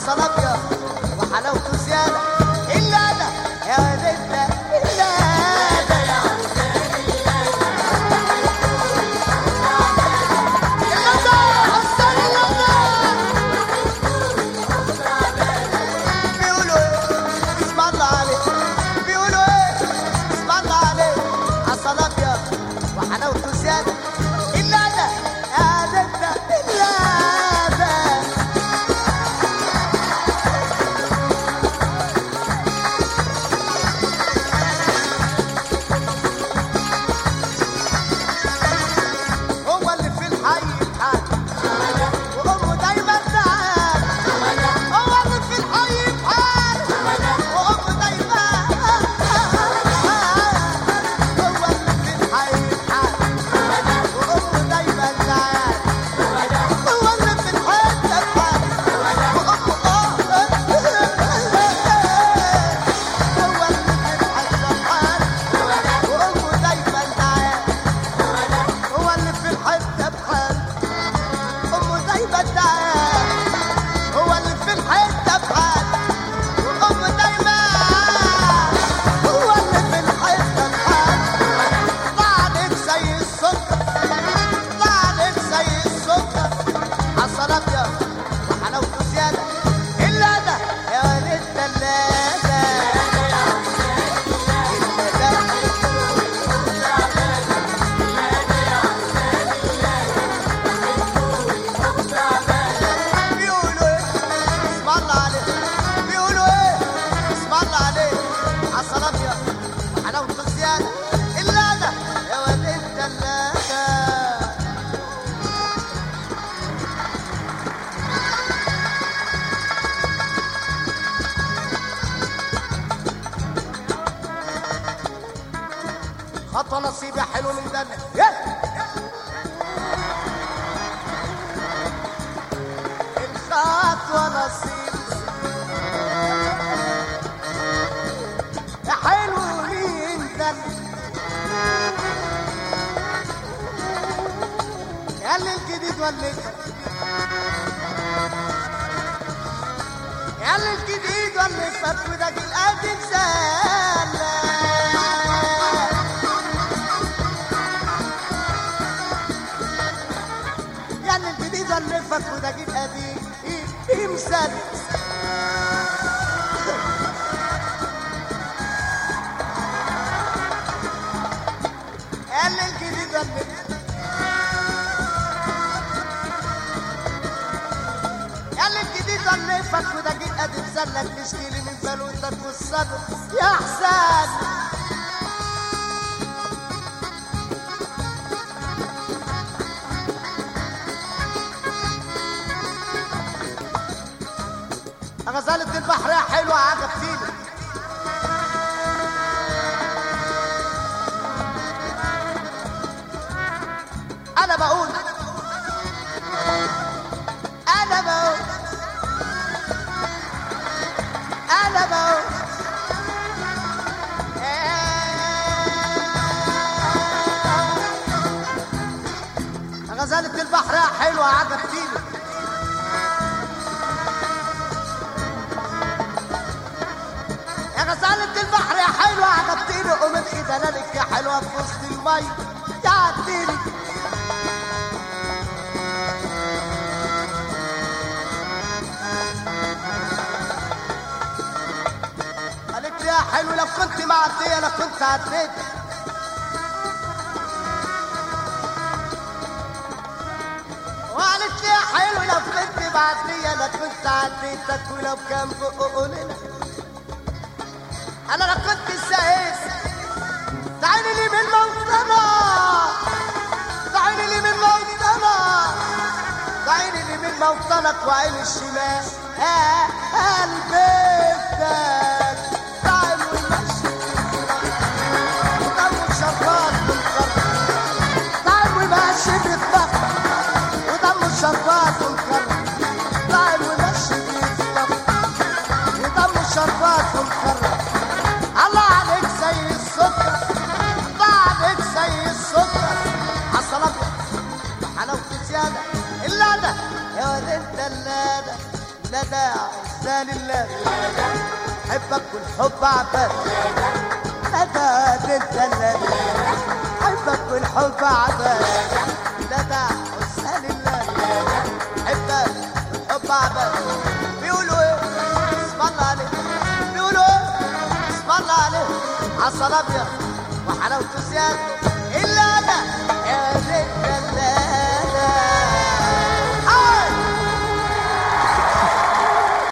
عسل ابيض وحلاوته زياده الا انا يا ولدنا الا انا الا انا حسن الا انا بيقولوا ايه اسم الله عليك بيقولوا ايه اسم الله عليك عسل ابيض وحلاوته زياده الا انا يا ولدنا الا انا هو اللي في الحي بحال وامه دايما تعال هو اللي في الحي بحال وامه دايما هو اللي في الحي بحال وامه دايما تعال هو اللي في الحته بحال وامه اه هو اللي في الحته بحال وامه دايما تعال هو اللي في الحته بحال امه دايما تعال هو اللي في الحته بحال وامه دايما هو اللي في الحته بحال طعنت زي السكر طعنت زي السكر عسل ابيض وحلاوته زياده الا ده يا ولد الثلاجه بيقولوا ايه اسم الله عليك بيقولوا ايه اسم الله عليك عسل ابيض وحلاوته زياده الا انا يا ولد الثلاجه خطوه نصيب يا حلو من دمك يلا الخطوة نصيب يا حلو مين ده يا اللي الجديد وليتك يا اللي الجديد وليتك وداك القديم سلام يعني الجديد اللفك وده جيل قديم ايه ايه مثال قال الجديد اللفك قال الجديد اللفك وده جيل قديم سلك تشكيلي من بلوتك والصدر يا حسان غزالة البحر يا حلوة عجبتيني أنا بقول أنا بقول أنا بقول غزالة البحر يا حلوة عجبتيني يا غزالة البحر يا حلوة عجبتيني قومت خدلالك يا حلوة في وسط المي تعديني قالت لي يا حلو لو كنت معدية انا كنت عديت وقالت لي يا حلو لو كنت معدية انا كنت عديتك ولو كان بقولنا انا لو كنت سايس تعالي لي من موطنا تعالي لي من موطنا تعالي لي من موطنك وعين الشمال ها قلبك تعالي ونمشي ودم شربات ونكرر تعالي ونمشي بالضبط ودم شربات ونكرر تعالي ونمشي بالضبط ودم شربات ونكرر الله عليك زي السكر بعدك زي السكر عسل ابيض حلاوته زياده الا انا يا ولد الدلاله لا داعي انسان الله حبك والحب عباد ندى تنسى الله حبك والحب عباد ندى انسان الله حبك والحب عباد بيقولوا ايه اسم الله عليه بيقولوا ايه اسم الله عليه عسل ابيض وحلاوته زياده